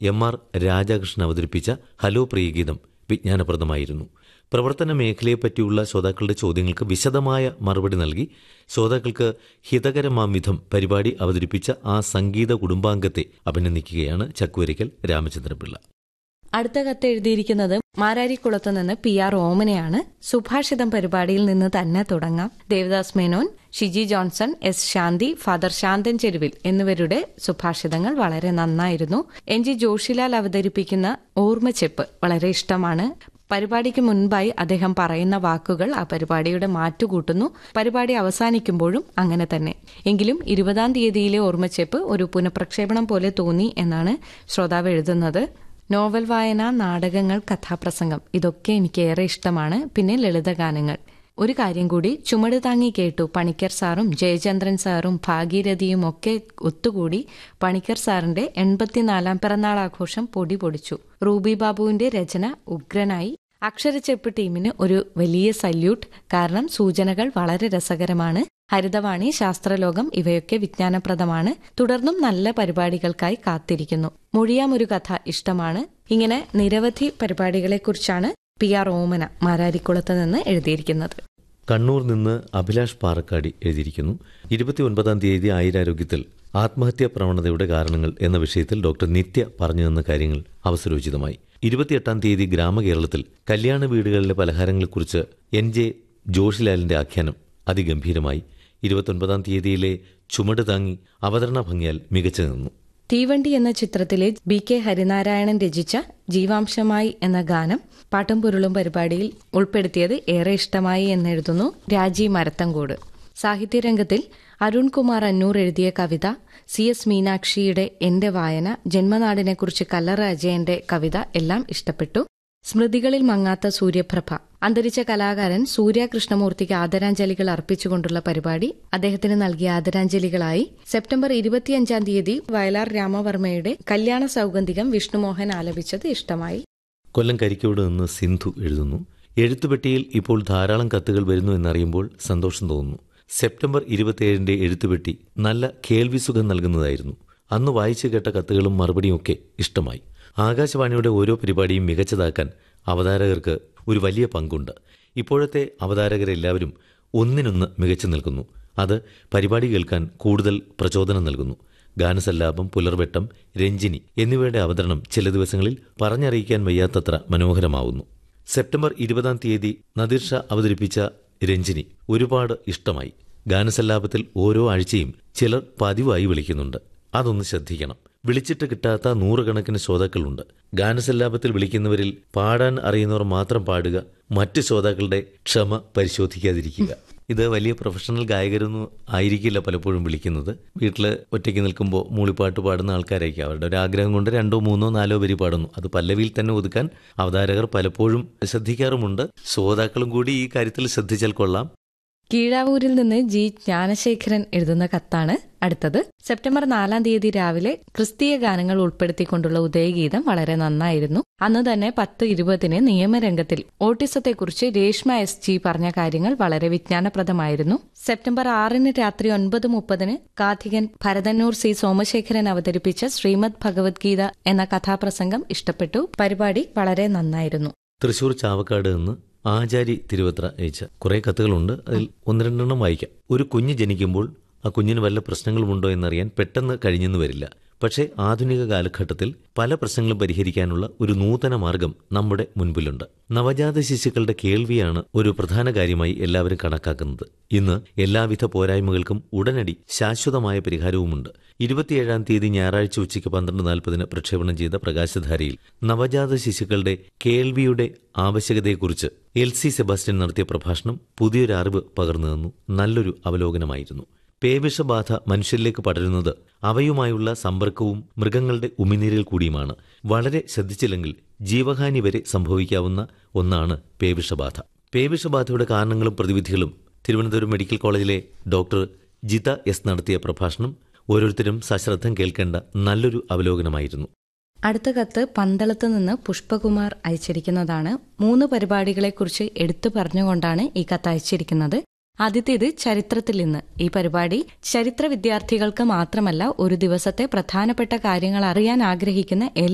M R Radhakrishnan അവതരിപ്പിച്ച hello പ്രിയഗീതം വിജ്ഞാനപ്രദമായിരുന്നു പ്രവർത്തന മേഖലയെപ്പറ്റിയുള്ള ശ്രോതാക്കളുടെ ചോദ്യങ്ങൾക്ക് വിശദമായ മറുപടി നൽകി ശ്രോതാക്കൾക്ക് ഹിതകരമാം വിധം പരിപാടി അവതരിപ്പിച്ച ആ സംഗീത കുടുംബാംഗത്തെ അഭിനന്ദിക്കുകയാണ് ചക്കുവരിക്കൽ രാമചന്ദ്രപിള്ള അടുത്ത കത്ത് എഴുതിയിരിക്കുന്നത് മാരാരിക്കുളത്ത് നിന്ന് പി ആർ ഓമനയാണ് സുഭാഷിതം പരിപാടിയിൽ നിന്ന് തന്നെ തുടങ്ങാം Devadas Menon Shiji Johnson S Shanthi father Shanthan Cheruvil എന്നിവരുടെ സുഭാഷിതങ്ങൾ വളരെ നന്നായിരുന്നു എൻ ജി ജോഷിലാൽ അവതരിപ്പിക്കുന്ന ഓർമ്മച്ചെപ്പ് വളരെ ഇഷ്ടമാണ് പരിപാടിക്ക് മുൻപായി അദ്ദേഹം പറയുന്ന വാക്കുകൾ ആ പരിപാടിയുടെ മാറ്റുകൂട്ടുന്നു പരിപാടി അവസാനിക്കുമ്പോഴും അങ്ങനെ തന്നെ എങ്കിലും ഇരുപതാം തീയതിയിലെ ഓർമ്മച്ചെപ്പ് ഒരു പുനഃപ്രക്ഷേപണം പോലെ തോന്നി എന്നാണ് ശ്രോതാവ് എഴുതുന്നത് നോവൽ വായന നാടകങ്ങൾ കഥാപ്രസംഗം ഇതൊക്കെ എനിക്ക് ഏറെ ഇഷ്ടമാണ് പിന്നെ ലളിതഗാനങ്ങൾ ഒരു കാര്യം കൂടി ചുമട് താങ്ങി കേട്ടു പണിക്കർ സാറും ജയചന്ദ്രൻ സാറും ഭാഗീരഥിയും ഒക്കെ ഒത്തുകൂടി പണിക്കർ സാറിന്റെ എൺപത്തിനാലാം പിറന്നാൾ ആഘോഷം പൊടി പൊടിച്ചു റൂബി ബാബുവിന്റെ രചന ഉഗ്രനായി അക്ഷരച്ചെപ്പ് ടീമിന് ഒരു വലിയ സല്യൂട്ട് കാരണം സൂചനകൾ വളരെ രസകരമാണ് ഹരിതവാണി ശാസ്ത്രലോകം ഇവയൊക്കെ വിജ്ഞാനപ്രദമാണ് തുടർന്നും നല്ല പരിപാടികൾക്കായി കാത്തിരിക്കുന്നു മൊഴിയാം ഒരു കഥ ഇഷ്ടമാണ് ഇങ്ങനെ നിരവധി പരിപാടികളെക്കുറിച്ചാണ് പി ആർ ഓമന മാരാരിക്കുളത്ത് നിന്ന് എഴുതിയിരിക്കുന്നത് കണ്ണൂർ നിന്ന് അഭിലാഷ് പാറക്കാടി എഴുതിയിരിക്കുന്നു ഇരുപത്തിയൊൻപതാം തീയതി ആയിരാരോഗ്യത്തിൽ ആത്മഹത്യാ പ്രവണതയുടെ കാരണങ്ങൾ എന്ന വിഷയത്തിൽ ഡോക്ടർ നിത്യ പറഞ്ഞു തന്ന കാര്യങ്ങൾ അവസരോചിതമായി ഇരുപത്തിയെട്ടാം തീയതി ഗ്രാമകേരളത്തിൽ കല്യാണ വീടുകളിലെ പലഹാരങ്ങളെക്കുറിച്ച് എൻ ജെ ജോഷിലാലിന്റെ ആഖ്യാനം അതിഗംഭീരമായി ഇരുപത്തൊൻപതാം തീയതിയിലെ ചുമട് താങ്ങി അവതരണ ഭംഗിയാൽ മികച്ചു നിന്നു തീവണ്ടി എന്ന ചിത്രത്തിലെ ബി കെ ഹരിനാരായണൻ രചിച്ച ജീവാംശമായി എന്ന ഗാനം പാട്ടും പൊരുളും പരിപാടിയിൽ ഉൾപ്പെടുത്തിയത് ഏറെ ഇഷ്ടമായി എന്നെഴുതുന്നു രാജി മരത്തങ്കോട് സാഹിത്യരംഗത്തിൽ അരുൺകുമാർ അന്നൂർ എഴുതിയ കവിത സി എസ് മീനാക്ഷിയുടെ എന്റെ വായന ജന്മനാടിനെക്കുറിച്ച് കല്ലറ അജയന്റെ കവിത എല്ലാം ഇഷ്ടപ്പെട്ടു സ്മൃതികളിൽ മങ്ങാത്ത സൂര്യപ്രഭ അന്തരിച്ച കലാകാരൻ സൂര്യ കൃഷ്ണമൂർത്തിക്ക് ആദരാഞ്ജലികൾ അർപ്പിച്ചുകൊണ്ടുള്ള പരിപാടി അദ്ദേഹത്തിന് നൽകിയ ആദരാഞ്ജലികളായി സെപ്റ്റംബർ ഇരുപത്തിയഞ്ചാം തീയതി വയലാർ രാമവർമ്മയുടെ കല്യാണ സൗഗന്ധികം വിഷ്ണുമോഹൻ ആലപിച്ചത് ഇഷ്ടമായി കൊല്ലം കരിക്കോട് നിന്ന് സിന്ധു എഴുതുന്നു എഴുത്തുപെട്ടിയിൽ ഇപ്പോൾ ധാരാളം കത്തുകൾ വരുന്നു എന്നറിയുമ്പോൾ സന്തോഷം തോന്നുന്നു സെപ്റ്റംബർ ഇരുപത്തിയേഴിന്റെ എഴുത്തുപെട്ടി നല്ല കേൾവിസുഖം നൽകുന്നതായിരുന്നു അന്ന് വായിച്ചു കേട്ട കത്തുകളും മറുപടിയും ഒക്കെ ഇഷ്ടമായി ആകാശവാണിയുടെ ഓരോ പരിപാടിയും മികച്ചതാക്കാൻ അവതാരകർക്ക് ഒരു വലിയ പങ്കുണ്ട് ഇപ്പോഴത്തെ അവതാരകരെല്ലാവരും ഒന്നിനൊന്ന് മികച്ചു നിൽക്കുന്നു അത് പരിപാടി കേൾക്കാൻ കൂടുതൽ പ്രചോദനം നൽകുന്നു ഗാനസല്ലാപം പുലർവെട്ടം രഞ്ജിനി എന്നിവയുടെ അവതരണം ചില ദിവസങ്ങളിൽ പറഞ്ഞറിയിക്കാൻ വയ്യാത്തത്ര മനോഹരമാവുന്നു സെപ്റ്റംബർ ഇരുപതാം തീയതി നദീർ ഷാ അവതരിപ്പിച്ച രഞ്ജിനി ഒരുപാട് ഇഷ്ടമായി ഗാനസല്ലാപത്തിൽ ഓരോ ആഴ്ചയും ചിലർ പതിവായി വിളിക്കുന്നുണ്ട് അതൊന്ന് ശ്രദ്ധിക്കണം വിളിച്ചിട്ട് കിട്ടാത്ത നൂറുകണക്കിന് ശ്രോതാക്കളുണ്ട് ഗാനസല്ലാപത്തിൽ വിളിക്കുന്നവരിൽ പാടാൻ അറിയുന്നവർ മാത്രം പാടുക മറ്റ് ശ്രോതാക്കളുടെ ക്ഷമ പരിശോധിക്കാതിരിക്കുക ഇത് വലിയ പ്രൊഫഷണൽ ഗായകരൊന്നും ആയിരിക്കില്ല പലപ്പോഴും വിളിക്കുന്നത് വീട്ടിൽ ഒറ്റയ്ക്ക് നിൽക്കുമ്പോൾ മൂളിപ്പാട്ട് പാടുന്ന ആൾക്കാരായിരിക്കും അവരുടെ ഒരു ആഗ്രഹം കൊണ്ട് രണ്ടോ മൂന്നോ നാലോ വരി പാടുന്നു അത് പല്ലവിയിൽ തന്നെ ഒതുക്കാൻ അവതാരകർ പലപ്പോഴും ശ്രദ്ധിക്കാറുമുണ്ട് ശ്രോതാക്കളും കൂടി ഈ കാര്യത്തിൽ ശ്രദ്ധിച്ചാൽ കൊള്ളാം കീഴാവൂരിൽ നിന്ന് ജി ജ്ഞാനശേഖരൻ എഴുതുന്ന കത്താണ് അടുത്തത് സെപ്റ്റംബർ നാലാം തീയതി രാവിലെ ക്രിസ്തീയ ഗാനങ്ങൾ ഉൾപ്പെടുത്തിക്കൊണ്ടുള്ള ഉദയഗീതം വളരെ നന്നായിരുന്നു അന്ന് തന്നെ പത്ത് ഇരുപതിന് നിയമരംഗത്തിൽ ഓട്ടിസത്തെക്കുറിച്ച് രേഷ്മ എസ് ജി പറഞ്ഞ കാര്യങ്ങൾ വളരെ വിജ്ഞാനപ്രദമായിരുന്നു സെപ്റ്റംബർ ആറിന് രാത്രി ഒൻപത് മുപ്പതിന് കാഥികൻ ഭരതന്നൂർ സി സോമശേഖരൻ അവതരിപ്പിച്ച ശ്രീമദ് ഭഗവത്ഗീത എന്ന കഥാപ്രസംഗം ഇഷ്ടപ്പെട്ടു പരിപാടി വളരെ നന്നായിരുന്നു തൃശൂർ ചാവക്കാട് നിന്ന് ആചാരി തിരുവത്ര അയച്ച കുറെ കത്തുകളുണ്ട് അതിൽ ഒന്ന് രണ്ടെണ്ണം വായിക്കാം ഒരു കുഞ്ഞ് ജനിക്കുമ്പോൾ ആ കുഞ്ഞിന് വല്ല പ്രശ്നങ്ങളുമുണ്ടോ എന്നറിയാൻ പെട്ടെന്ന് കഴിഞ്ഞെന്ന് വരില്ല പക്ഷേ ആധുനിക കാലഘട്ടത്തിൽ പല പ്രശ്നങ്ങളും പരിഹരിക്കാനുള്ള ഒരു നൂതന മാർഗം നമ്മുടെ മുൻപിലുണ്ട് നവജാത ശിശുക്കളുടെ കേൾവിയാണ് ഒരു പ്രധാന കാര്യമായി എല്ലാവരും കണക്കാക്കുന്നത് ഇന്ന് എല്ലാവിധ പോരായ്മകൾക്കും ഉടനടി ശാശ്വതമായ പരിഹാരവുമുണ്ട് ഇരുപത്തിയേഴാം തീയതി ഞായറാഴ്ച ഉച്ചയ്ക്ക് പന്ത്രണ്ട് നാൽപ്പതിന് പ്രക്ഷേപണം ചെയ്ത പ്രകാശധാരയിൽ നവജാത ശിശുക്കളുടെ കേൾവിയുടെ ആവശ്യകതയെക്കുറിച്ച് എൽ സി സെബാസ്റ്റ്യൻ നടത്തിയ പ്രഭാഷണം പുതിയൊരു അറിവ് പകർന്നു തന്നു നല്ലൊരു അവലോകനമായിരുന്നു പേവിഷബാധ മനുഷ്യരിലേക്ക് പടരുന്നത് അവയുമായുള്ള സമ്പർക്കവും മൃഗങ്ങളുടെ ഉമിനീരിൽ കൂടിയുമാണ് വളരെ ശ്രദ്ധിച്ചില്ലെങ്കിൽ ജീവഹാനി വരെ സംഭവിക്കാവുന്ന ഒന്നാണ് പേവിഷബാധ പേവിഷബാധയുടെ കാരണങ്ങളും പ്രതിവിധികളും തിരുവനന്തപുരം മെഡിക്കൽ കോളേജിലെ ഡോക്ടർ ജിത എസ് നടത്തിയ പ്രഭാഷണം ഓരോരുത്തരും സശ്രദ്ധം കേൾക്കേണ്ട നല്ലൊരു അവലോകനമായിരുന്നു അടുത്ത കത്ത് പന്തളത്ത് നിന്ന് പുഷ്പകുമാർ അയച്ചിരിക്കുന്നതാണ് മൂന്ന് പരിപാടികളെക്കുറിച്ച് എടുത്തു പറഞ്ഞുകൊണ്ടാണ് ഈ കത്ത് അയച്ചിരിക്കുന്നത് ആദ്യത്തേത് ചരിത്രത്തിൽ നിന്ന് ഈ പരിപാടി ചരിത്ര വിദ്യാർത്ഥികൾക്ക് മാത്രമല്ല ഒരു ദിവസത്തെ പ്രധാനപ്പെട്ട കാര്യങ്ങൾ അറിയാൻ ആഗ്രഹിക്കുന്ന